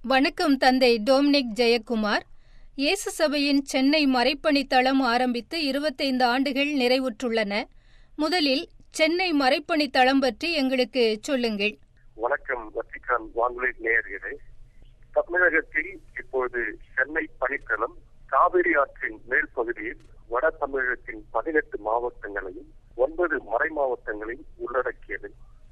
வணக்கம் தந்தை டோம்னிக் ஜெயக்குமார் இயேசு சபையின் சென்னை மறைப்பணி தளம் ஆரம்பித்து இருபத்தைந்து ஆண்டுகள் நிறைவுற்றுள்ளன முதலில் சென்னை மறைப்பணி தளம் பற்றி எங்களுக்கு சொல்லுங்கள் வணக்கம் வத்திகான் வானொலி நேயர்களே தமிழகத்தில் இப்பொழுது சென்னை பணித்தளம் காவிரி ஆற்றின் மேல் பகுதியில் வட தமிழகத்தின் பதினெட்டு மாவட்டங்களையும் ஒன்பது மறை மாவட்டங்களையும் உள்ளடக்கியது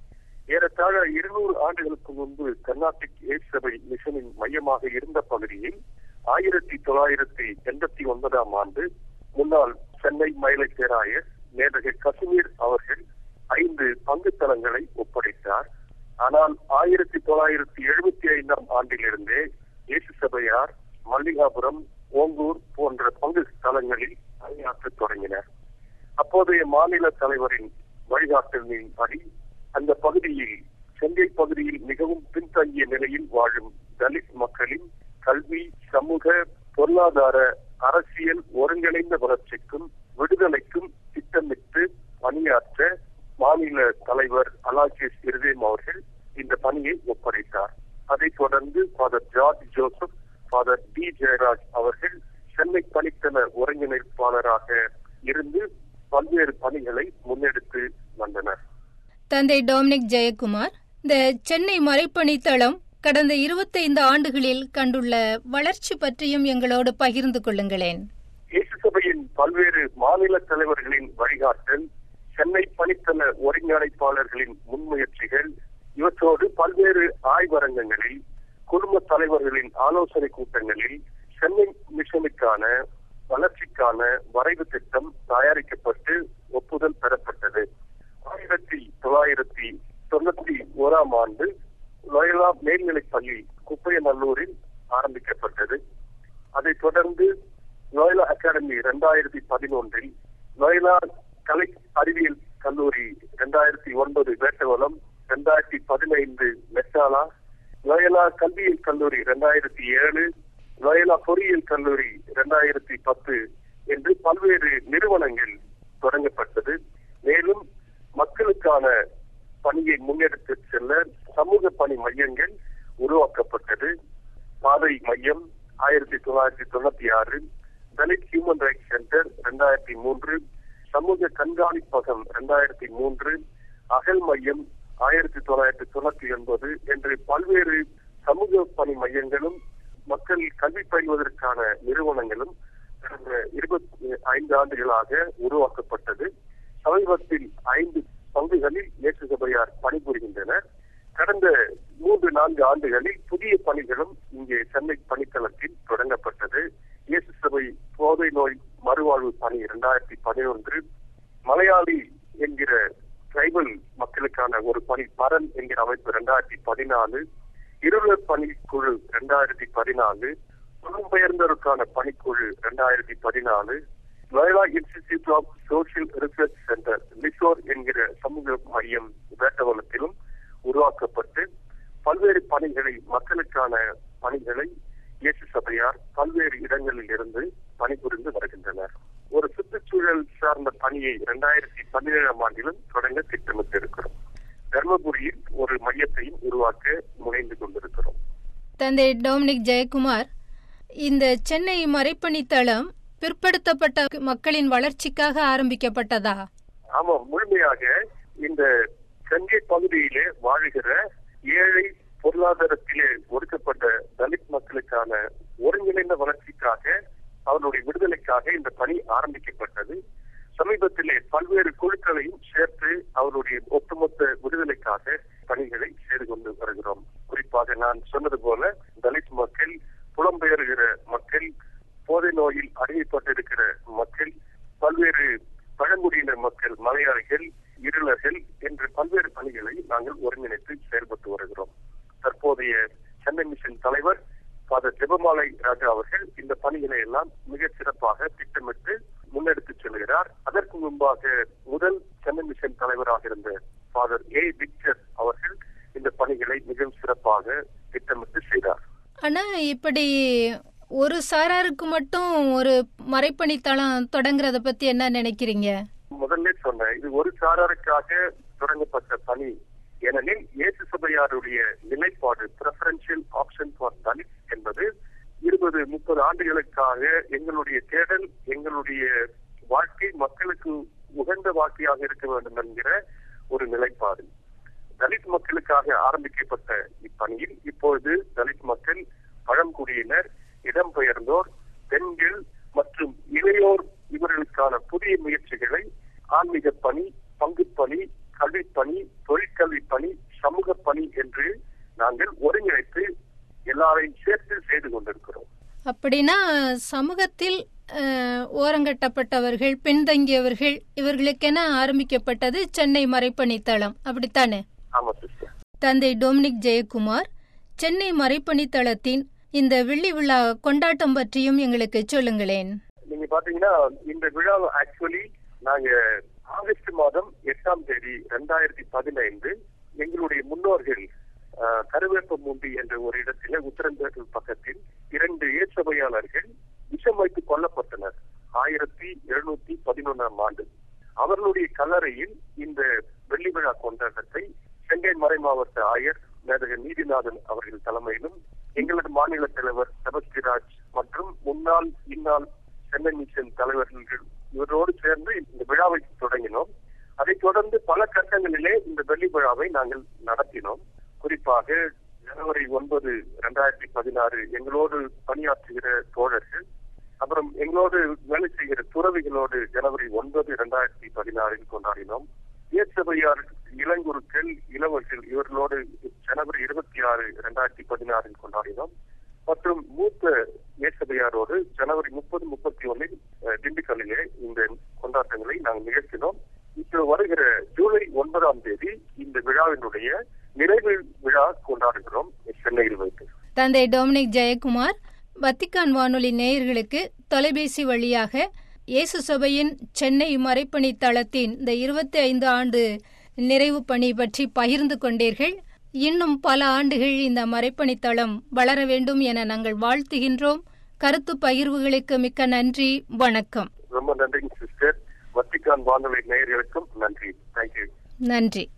ஏறத்தாழ இருநூறு ஆண்டுகளுக்கு முன்பு கர்நாடிக் ஏசு சபை மிஷனின் மையமாக இருந்த பகுதியில் ஆயிரத்தி தொள்ளாயிரத்தி எண்பத்தி ஒன்பதாம் ஆண்டு முன்னாள் சென்னை மயிலை பேராயர் மேதக கசிமீர் அவர்கள் ஐந்து பங்கு தளங்களை ஒப்படைத்தார் ஆனால் ஆயிரத்தி தொள்ளாயிரத்தி எழுபத்தி ஐந்தாம் ஆண்டிலிருந்தே இயேசு சபையார் மல்லிகாபுரம் ஓங்கூர் போன்ற பங்கு ஸ்தலங்களில் பணியாற்றத் தொடங்கினர் அப்போதைய மாநில தலைவரின் வழிகாட்டலின்படி அந்த பகுதியில் செங்கை பகுதியில் மிகவும் பின்தங்கிய நிலையில் வாழும் தலித் மக்களின் கல்வி சமூக பொருளாதார அரசியல் ஒருங்கிணைந்த வளர்ச்சிக்கும் விடுதலைக்கும் திட்டமிட்டு பணியாற்ற மாநில தலைவர் அலாசியஸ் இருதயம் அவர்கள் இந்த பணியை ஒப்படைத்தார் அதைத் தொடர்ந்து father George Joseph father D Jayaraj அவர்கள் சென்னை பணித்தள ஒருங்கிணைப்பாளராக இருந்து பல்வேறு பணிகளை முன்னெடுத்து வந்தனர் தந்தை டோம்னிக் ஜெயக்குமார் இந்த சென்னை மறைப்பணி தளம் கடந்த இருபத்தைந்து ஆண்டுகளில் கண்டுள்ள வளர்ச்சி பற்றியும் எங்களோடு பகிர்ந்து கொள்ளுங்களேன் இயேசு சபையின் பல்வேறு மாநில தலைவர்களின் வழிகாட்டல் சென்னை பணித்தள ஒருங்கிணைப்பாளர்களின் முன்முயற்சிகள் இவற்றோடு பல்வேறு ஆய்வரங்கங்களில் குடும்ப தலைவர்களின் ஆலோசனை கூட்டங்களில் சென்னை மிஷனுக்கான வளர்ச்சிக்கான வரைவு திட்டம் தயாரிக்கப்பட்டு ஒப்புதல் பெறப்பட்டது ஆயிரத்தி தொள்ளாயிரத்தி தொண்ணூத்தி ஓராம் ஆண்டு லோயலா மேல்நிலைப் பள்ளி குப்பையநல்லூரில் ஆரம்பிக்கப்பட்டது அதைத் தொடர்ந்து லோயலா அகாடமி இரண்டாயிரத்தி பதினொன்றில் லோயலா கலை அறிவியல் கல்லூரி இரண்டாயிரத்தி ஒன்பது வேட்டவலம் இரண்டாயிரத்தி பதினைந்து மெட்டாலா லோயலா கல்வியியல் கல்லூரி இரண்டாயிரத்தி ஏழு லோயலா பொறியியல் கல்லூரி இரண்டாயிரத்தி பத்து என்று பல்வேறு நிறுவனங்கள் தொடங்கப்பட்டது மேலும் மக்களுக்கான பணியை முன்னெடுத்து செல்ல சமூக பணி மையங்கள் உருவாக்கப்பட்டது பாதை மையம் ஆயிரத்தி தொள்ளாயிரத்தி தொண்ணூத்தி ஆறு தலித் ஹியூமன் ரைட்ஸ் சென்டர் இரண்டாயிரத்தி மூன்று சமூக கண்காணிப்பகம் இரண்டாயிரத்தி மூன்று அகல் மையம் ஆயிரத்தி தொள்ளாயிரத்தி தொண்ணூத்தி ஒன்பது என்று பல்வேறு சமூக பணி மையங்களும் மக்கள் கல்வி பயில்வதற்கான நிறுவனங்களும் கடந்த இருபத்தி ஐந்து ஆண்டுகளாக உருவாக்கப்பட்டது சமீபத்தில் ஐந்து பங்குகளில் இயேசு சபையார் பணிபுரிகின்றனர் கடந்த மூன்று நான்கு ஆண்டுகளில் புதிய பணிகளும் இங்கே சென்னை பணித்தளத்தில் தொடங்கப்பட்டது இயேசு சபை போதை நோய் மறுவாழ்வு பணி இரண்டாயிரத்தி பதினொன்று மலையாளி என்கிற டிரைபல் மக்களுக்கான ஒரு பணி பரன் என்கிற அமைப்பு இரண்டாயிரத்தி பதினாலு இருளர் பணிக்குழு இரண்டாயிரத்தி பதினாலு புலம்பெயர்ந்தோருக்கான பணிக்குழு இரண்டாயிரத்தி பதினாலு Loyola institute of social research centre லிசோர் என்கிற சமூக மையம் வேட்டவலத்திலும் உருவாக்கப்பட்டு பல்வேறு பணிகளை மக்களுக்கான பணிகளை இயேசு சபையார் பல்வேறு இடங்களில் இருந்து பணிபுரிந்து வருகின்றனர் ஒரு சுற்றுச்சூழல் சார்ந்த பணியை இரண்டாயிரத்தி பதினேழாம் ஆண்டிலும் தொடங்க திட்டமிட்டு இருக்கிறோம் தர்மபுரியில் ஒரு மையத்தையும் உருவாக்க முனைந்து கொண்டிருக்கிறோம் தந்தை டோம்னிக் ஜெயக்குமார் இந்த சென்னை மறைப்பணி தளம் பிற்படுத்தப்பட்ட மக்களின் வளர்ச்சிக்காக ஆரம்பிக்கப்பட்டதா ஆமாம் முழுமையாக இந்த சென்னை பகுதியிலே வாழுகிற ஏழை பொருளாதாரத்திலே ஒடுக்கப்பட்ட தலித் மக்களுக்கான ஒருங்கிணைந்த வளர்ச்சிக்காக அவர்களுடைய விடுதலைக்காக இந்த பணி ஆரம்பிக்கப்பட்டது சமீபத்திலே பல்வேறு குழுக்களையும் சேர்த்து அவருடைய ஒட்டுமொத்த விடுதலைக்காக பணிகளை செய்து கொண்டு வருகிறோம் குறிப்பாக நான் சொன்னது போல தலித் மக்கள் புலம்பெயர்கிற மக்கள் போதை நோயில் அடிமைப்பட்டிருக்கிற மக்கள் பல்வேறு பழங்குடியினர் மக்கள் மலையாளிகள் இருளர்கள் என்று பல்வேறு பணிகளை நாங்கள் ஒருங்கிணைத்து செயல்பட்டு வருகிறோம் தற்போதைய சென்னை மிஷன் தலைவர் ஃபாதர் ஜெபமாலை ராஜா அவர்கள் இந்த பணிகளை எல்லாம் மிக சிறப்பாக திட்டமிட்டு முன்னெடுத்து செல்கிறார் அதற்கு முன்பாக முதல் சென்னை மிஷன் தலைவராக இருந்த ஃபாதர் ஏ விக்டர் அவர்கள் இந்த பணிகளை மிகவும் சிறப்பாக திட்டமிட்டு செய்தார் ஆனா இப்படி ஒரு சாராருக்கு மட்டும் ஒரு மறைப்பணி தளம் தொடங்குறத பத்தி என்ன நினைக்கிறீங்க முதல்ல சொன்னேன் இது ஒரு சாராருக்காக தொடங்கப்பட்ட பணி ஏனெனில் இயேசு சபையாருடைய நிலைப்பாடு preferential option mission for Dalit என்பது இருபது முப்பது ஆண்டுகளுக்காக எங்களுடைய தேடல் எங்களுடைய வாழ்க்கை மக்களுக்கு உகந்த வாழ்க்கையாக இருக்க வேண்டும் என்கிற ஒரு நிலைப்பாடு தலித் மக்களுக்காக ஆரம்பிக்கப்பட்ட இப்பணியில் இப்பொழுது தலித் மக்கள் பழங்குடியினர் இடம்பெயர்ந்தோர் பெண்கள் மற்றும் இளையோர் இவர்களுக்கான புதிய முயற்சிகளை ஆன்மீக பணி பங்குப்பணி கல்விப்பணி தொழிற்கல்வி பணி சமூக பணி என்று நாங்கள் ஒருங்கிணைத்து எல்லாரையும் சேர்த்து செய்து கொண்டிருக்கிறோம் அப்படின்னா சமூகத்தில் அஹ், ஓரங்கட்டப்பட்டவர்கள் பின்தங்கியவர்கள் இவர்களுக்கென ஆரம்பிக்கப்பட்டது சென்னை மறைப்பணித்தளம் அப்படித்தானே ஆமா சிஸ்டர் தந்தை டொமினிக் ஜெயக்குமார் சென்னை மறைப்பணித்தளத்தின் இந்த வெள்ளி விழா கொண்டாட்டம் பற்றியும் எங்களுக்கு சொல்லுங்களேன் நீங்க பாத்தீங்கன்னா இந்த விழா ஆக்சுவலி நாங்க ஆகஸ்ட் மாதம் எட்டாம் தேதி ரெண்டாயிரத்தி பதினைந்து எங்களுடைய முன்னோர்கள் ஆஹ், கருவேப்பமுண்டி என்ற ஒரு இடத்தில உத்தரம்பேட்டூர் பக்கத்தில் இரண்டு ஏசபையாளர்கள் விஷம் வைத்து கொல்லப்பட்டனர் ஆயிரத்தி எழுநூத்தி பதினொன்னாம் ஆண்டு அவர்களுடைய கல்லறையில் இந்த வெள்ளி விழா கொண்டாட்டத்தை செங்கை மறை மாவட்ட ஆயர் மேதக நீதிநாதன் அவர்கள் தலைமையிலும் எங்களது மாநில தலைவர் செபஸ்டிராஜ் மற்றும் முன்னாள் இந்நாள் சென்னை மிஷன் தலைவர்கள் இவரோடு சேர்ந்து இந்த விழாவை தொடங்கினோம் அதைத் தொடர்ந்து பல கட்டங்களிலே இந்த வெள்ளி விழாவை நாங்கள் நடத்தினோம் குறிப்பாக ஜனவரி ஒன்பது இரண்டாயிரத்தி பதினாறு எங்களோடு பணியாற்றுகிற தோழர்கள் அப்புறம் எங்களோடு வேலை செய்கிற துறவிகளோடு ஜனவரி ஒன்பது இரண்டாயிரத்தி பதினாறில் கொண்டாடினோம் இயற்சபையார் இளங்குருக்கள் இளவர்கள் இவர்களோடு ஜனவரி இருபத்தி ஆறு இரண்டாயிரத்தி பதினாறில் கொண்டாடினோம் மற்றும் மூத்த இயேசபையாரோடு ஜனவரி முப்பது முப்பத்தி ஒன்னில் அஹ், திண்டுக்கல்லிலே இந்த கொண்டாட்டங்களை நாங்கள் நிகழ்த்தினோம் இப்போ வருகிற ஜூலை ஒன்பதாம் தேதி இந்த விழாவினுடைய நிறைவு விழா கொண்டாடுகிறோம் சென்னையில் வைத்து தந்தை டொமினிக் ஜெயக்குமார் வத்திக்கான் வானொலி நேயர்களுக்கு தொலைபேசி வழியாக இயேசு சபையின் சென்னை மறைப்பணி தளத்தின் இந்த இருபத்தி ஐந்து ஆண்டு நிறைவு பணி பற்றி பகிர்ந்து கொண்டீர்கள் இன்னும் பல ஆண்டுகள் இந்த மறைப்பணி தளம் வளர வேண்டும் என நாங்கள் வாழ்த்துகின்றோம் கருத்து பகிர்வுகளுக்கு மிக்க நன்றி வணக்கம் ரொம்ப நன்றிங்க சிஸ்டர் வத்திக்கான் வானொலி நேயர்களுக்கும் நன்றி தேங்க்யூ நன்றி